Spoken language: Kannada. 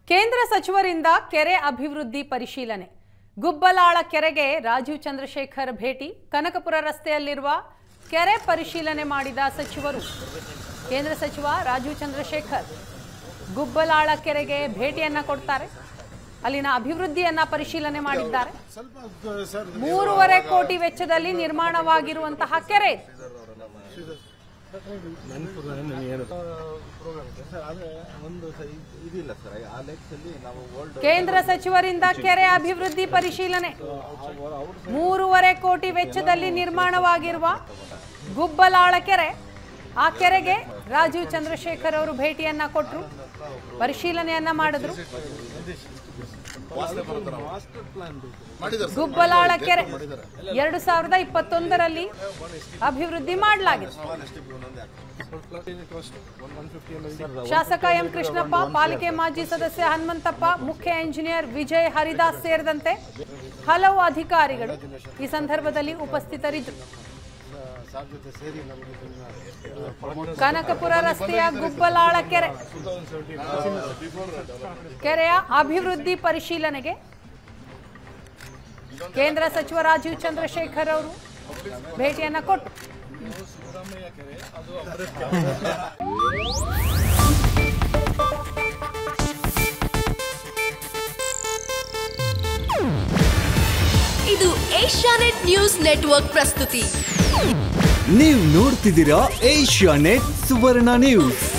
ಕೇಂದ್ರ ಸಚಿವರಿಂದ ಕೆರೆ ಅಭಿವೃದ್ಧಿ ಪರಿಶೀಲನೆ ಗುಬ್ಬಲಾಳ ಕೆರೆಗೆ ರಾಜೀವ್ ಚಂದ್ರಶೇಖರ್ ಭೇಟಿ ಕನಕಪುರ ರಸ್ತೆಯಲ್ಲಿರುವ ಕೆರೆ ಪರಿಶೀಲನೆ ಮಾಡಿದ ಸಚಿವರು ಕೇಂದ್ರ ಸಚಿವ ರಾಜೀವ್ ಚಂದ್ರಶೇಖರ್ ಗುಬ್ಬಲಾಳ ಕೆರೆಗೆ ಭೇಟಿಯನ್ನ ಕೊಡ್ತಾರೆ ಅಲ್ಲಿನ ಅಭಿವೃದ್ಧಿಯನ್ನ ಪರಿಶೀಲನೆ ಮಾಡಿದ್ದಾರೆ ಮೂರುವರೆ ಕೋಟಿ ವೆಚ್ಚದಲ್ಲಿ ನಿರ್ಮಾಣವಾಗಿರುವಂತಹ ಕೆರೆ ಇದು. ಒಂದು ಸ- ಇದ್- ಇದಿಲ್ಲ ಸರ್ ಆ ಲೆಕ್ಕದಲ್ಲಿ ನಾವು ಓಲ್ಡ್ ಕೇಂದ್ರ ಸಚಿವರಿಂದ ಕೆರೆ ಅಭಿವೃದ್ಧಿ ಪರಿಶೀಲನೆ ಮೂರುವರೆ ಕೋಟಿ ವೆಚ್ಚದಲ್ಲಿ ನಿರ್ಮಾಣವಾಗಿರುವ ಗುಬ್ಬಲಾಳ ಕೆರೆ ಆ ಕೆರೆಗೆ ರಾಜೀವ್ ಚಂದ್ರಶೇಖರ್ ಅವರು ಭೇಟಿಯನ್ನ ಕೊಟ್ಟರು ಪರಿಶೀಲನೆಯನ್ನ ಮಾಡಿದ್ರು ಮಾಸ್ಟರ್ ಪ್ಲಾನ್ ಬೇಕು ಗುಬ್ಬಲಾಳ ಕೆರೆ ಎರಡು ಸಾವಿರದ ಇಪ್ಪತ್ತೊಂದರಲ್ಲಿ ಅಭಿವೃದ್ಧಿ ಮಾಡಲಾಗಿದೆ ಶಾಸಕ ಎಂ ಕೃಷ್ಣಪ್ಪ ಪಾಲಿಕೆ ಮಾಜಿ ಸದಸ್ಯ ಹನುಮಂತಪ್ಪ ಮುಖ್ಯ ಇಂಜಿನಿಯರ್ ವಿಜಯ್ ಹರಿದಾಸ್ ಸೇರಿದಂತೆ ಹಲವು ಅಧಿಕಾರಿಗಳು ಈ ಸಂದರ್ಭದಲ್ಲಿ ಉಪಸ್ಥಿತರಿದ್ದರು ಸಾರ್ ಜೊತೆ ಸೇರಿ ನಮಗೆ ಕನಕಪುರ ರಸ್ತೆಯ ಗುಬ್ಬಲಾಳ ಕೆರೆ ಕೆರೆಯ ಅಭಿವೃದ್ಧಿ ಪರಿಶೀಲನೆಗೆ ಕೇಂದ್ರ ಸಚಿವ ರಾಜೀವ್ ಚಂದ್ರಶೇಖರ್ ಅವರು ಭೇಟಿಯನ್ನ ಕೊಟ್ಟು ಇದು ಏಷ್ಯಾನೆಟ್ ನ್ಯೂಸ್ ನೆಟ್ವರ್ಕ್ ಪ್ರಸ್ತುತಿ ನೀವು ನೋಡ್ತಿದ್ದೀರಾ ಏಷ್ಯಾ ನೆಟ್ ಸುವರ್ಣ ನ್ಯೂಸ್